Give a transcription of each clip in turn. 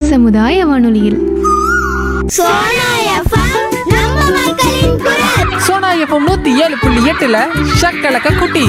சமுதாய வானொலியில் சோனா எஃப்எம் நம்ம மக்களின் குரல் சோனா எஃப்எம் நூத்தி ஏழு புள்ளி எட்டுல ஷக்கலக்க குட்டி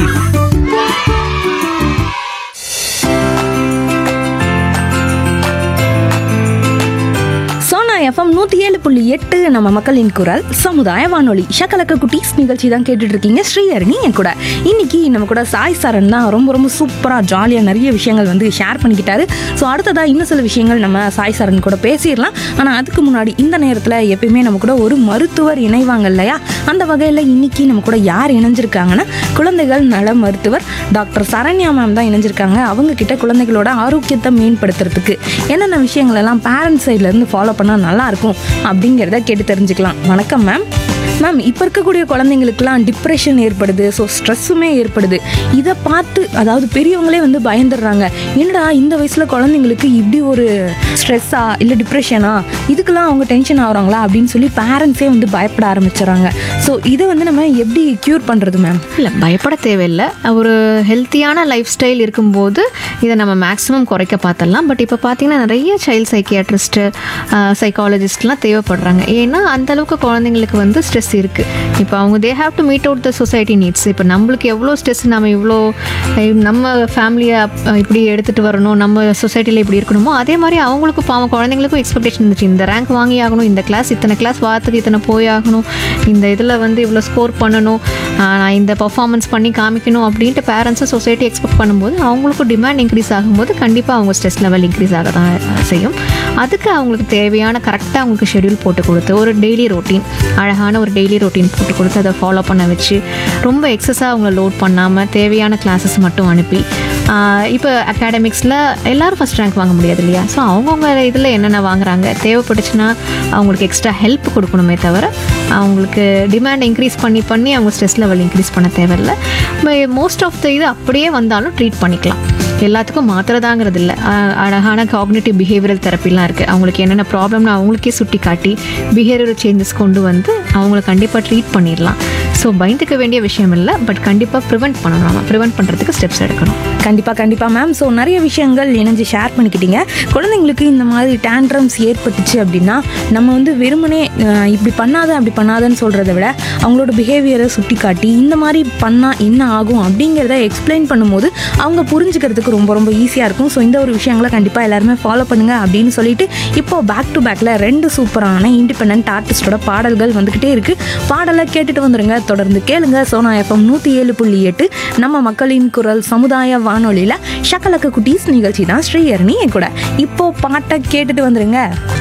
சோனா எஃப்எம் நூற்றி ஏழு புள்ளி எட்டு நம்ம மக்களின் குரல் சமுதாய வானொலி ஷக்கலக்க குட்டீஸ் நிகழ்ச்சி தான் கேட்டுட்டு இருக்கீங்க ஸ்ரீஹரணி என் கூட இன்னைக்கு நம்ம கூட சாய் சரண் தான் ரொம்ப ரொம்ப சூப்பராக ஜாலியாக நிறைய விஷயங்கள் வந்து ஷேர் பண்ணிக்கிட்டாரு ஸோ அடுத்ததாக இன்னும் சில விஷயங்கள் நம்ம சாய் சரண் கூட பேசிடலாம் ஆனால் அதுக்கு முன்னாடி இந்த நேரத்தில் எப்பயுமே நம்ம கூட ஒரு மருத்துவர் இணைவாங்க இல்லையா அந்த வகையில் இன்னைக்கு நம்ம கூட யார் இணைஞ்சிருக்காங்கன்னா குழந்தைகள் நல மருத்துவர் டாக்டர் சரண்யா மேம் தான் இணைஞ்சிருக்காங்க அவங்க கிட்ட குழந்தைகளோட ஆரோக்கியத்தை மேம்படுத்துறதுக்கு என்னென்ன விஷயங்கள் எல்லாம் பேரண்ட்ஸ் சைட்லேருந்து ஃபாலோ பண்ணால் நல்லா இருக்கும் அப்படிங்கிறத கேட்டு தெரிஞ்சுக்கலாம் வணக்கம் மேம் மேம் இப்போ இருக்கக்கூடிய குழந்தைங்களுக்குலாம் டிப்ரெஷன் ஏற்படுது ஸோ ஸ்ட்ரெஸ்ஸுமே ஏற்படுது இதை பார்த்து அதாவது பெரியவங்களே வந்து பயந்துடுறாங்க என்னடா இந்த வயசில் குழந்தைங்களுக்கு இப்படி ஒரு ஸ்ட்ரெஸ்ஸா இல்லை டிப்ரெஷனா இதுக்கெல்லாம் அவங்க டென்ஷன் ஆகுறாங்களா அப்படின்னு சொல்லி பேரண்ட்ஸே வந்து பயப்பட ஆரம்பிச்சிடுறாங்க ஸோ இதை வந்து நம்ம எப்படி க்யூர் பண்ணுறது மேம் இல்லை பயப்பட தேவையில்லை ஒரு ஹெல்த்தியான லைஃப் ஸ்டைல் இருக்கும்போது இதை நம்ம மேக்ஸிமம் குறைக்க பார்த்துடலாம் பட் இப்போ பார்த்தீங்கன்னா நிறைய சைல்ட் சைக்கியாட்ரிஸ்ட்டு சைக்காலஜிஸ்ட்லாம் தேவைப்படுறாங்க ஏன்னா அந்த அளவுக்கு குழந்தைங்களுக்கு வந்து ஸ்ட்ரெஸ் இருக்குது இப்போ அவங்க they have to meet out the society needs இப்போ நம்மளுக்கு எவ்வளோ ஸ்ட்ரெஸ் நம்ம இவ்வளோ அஹ், நம்ம ஃபேமிலியை இப்படி எடுத்துகிட்டு வரணும் நம்ம சொசைட்டியில் இப்படி இருக்கணுமோ அதே மாதிரி அவங்களுக்கும் பாவம் குழந்தைங்களுக்கும் எக்ஸ்பெக்டேஷன் இருந்துச்சு இந்த ரேங்க் வாங்கி ஆகணும் இந்த கிளாஸ் இத்தனை கிளாஸ் வாரத்துக்கு இத்தனை போய் ஆகணும் இந்த இதில் வந்து இவ்வளோ ஸ்கோர் பண்ணணும் ஆஹ் நான் இந்த பர்ஃபார்மன்ஸ் பண்ணி காமிக்கணும் அப்படின்ட்டு பேரண்ட்ஸும் சொசைட்டி எக்ஸ்பெக்ட் பண்ணும்போது அவங்களுக்கும் டிமாண்ட் இன்க்ரீஸ் ஆகும்போது கண்டிப்பாக அவங்க ஸ்ட்ரெஸ் லெவல் இன்க்ரீஸ் ஆக தான் செய்யும் அதுக்கு அவங்களுக்கு தேவையான கரெக்டாக அவங்களுக்கு ஷெட்யூல் போட்டு கொடுத்து ஒரு டெய்லி ரொட்டீன் அழகான ஒரு டெய்லி ரொட்டீன் போட்டு கொடுத்து அதை ஃபாலோ பண்ண வச்சு ரொம்ப எக்ஸஸாக அவங்கள லோட் பண்ணாமல் தேவையான கிளாஸஸ் மட்டும் அனுப்பி இப்போ அகாடமிக்ஸில் எல்லாரும் ஃபஸ்ட் ரேங்க் வாங்க முடியாது இல்லையா ஸோ அவங்கவுங்க இதில் என்னென்ன வாங்குறாங்க தேவைப்பட்டுச்சுன்னா அவங்களுக்கு எக்ஸ்ட்ரா ஹெல்ப் கொடுக்கணுமே தவிர அவங்களுக்கு டிமாண்ட் இன்க்ரீஸ் பண்ணி பண்ணி அவங்க ஸ்ட்ரெஸ் லெவல் இன்க்ரீஸ் பண்ண தேவையில்லை மோஸ்ட் ஆஃப் த இது அப்படியே வந்தாலும் ட்ரீட் பண்ணிக்கலாம் எல்லாத்துக்கும் மாத்திரதாங்கிறது இல்லை அஹ் அழகான காக்னேட்டிவ் பிஹேவியரல் தெரப்பிலாம் இருக்குது அவங்களுக்கு என்னென்ன ப்ராப்ளம்னு அவங்களுக்கே சுட்டி காட்டி பிஹேவியரல் சேஞ்சஸ் கொண்டு வந்து அவங்கள கண்டிப்பாக ட்ரீட் பண்ணிடலாம் ஸோ பயந்துக்க வேண்டிய விஷயம் இல்லை பட் கண்டிப்பாக ப்ரிவெண்ட் பண்ணணும் நம்ம ப்ரிவெண்ட் பண்ணுறதுக்கு ஸ்டெப்ஸ் எடுக்கணும் கண்டிப்பாக கண்டிப்பாக மேம் ஸோ நிறைய விஷயங்கள் இணைஞ்சு ஷேர் பண்ணிக்கிட்டீங்க குழந்தைங்களுக்கு இந்த மாதிரி டேண்ட்ரம்ஸ் ஏற்பட்டுச்சு அப்படின்னா நம்ம வந்து வெறுமனே அஹ், இப்படி பண்ணாத அப்படி பண்ணாதன்னு சொல்கிறத விட அவங்களோட பிஹேவியரை சுட்டி காட்டி இந்த மாதிரி பண்ணால் என்ன ஆகும் அப்படிங்கிறத எக்ஸ்பிளைன் பண்ணும்போது அவங்க புரிஞ்சுக்கிறதுக்கு ரொம்ப ரொம்ப ஈஸியாக இருக்கும் ஸோ இந்த ஒரு விஷயங்களை கண்டிப்பாக எல்லாருமே ஃபாலோ பண்ணுங்க அப்படின்னு சொல்லிட்டு இப்போ பேக் டு பேக்கில் ரெண்டு சூப்பரான இண்டிபெண்ட் ஆர்டிஸ்டோட பாடல்கள் வந்துக்கிட்டே இருக்கு பாடலை கேட்டுட்டு வந்துருங்க தொடர்ந்து கேளுங்க சோனா எஃப்எம் நூற்றி ஏழு புள்ளி எட்டு நம்ம மக்களின் குரல் சமுதாய வானொலியில் ஷக்கலக்க குட்டீஸ் நிகழ்ச்சி தான் ஸ்ரீஹரணி என் கூட இப்போ பாட்டை கேட்டுட்டு வந்துருங்க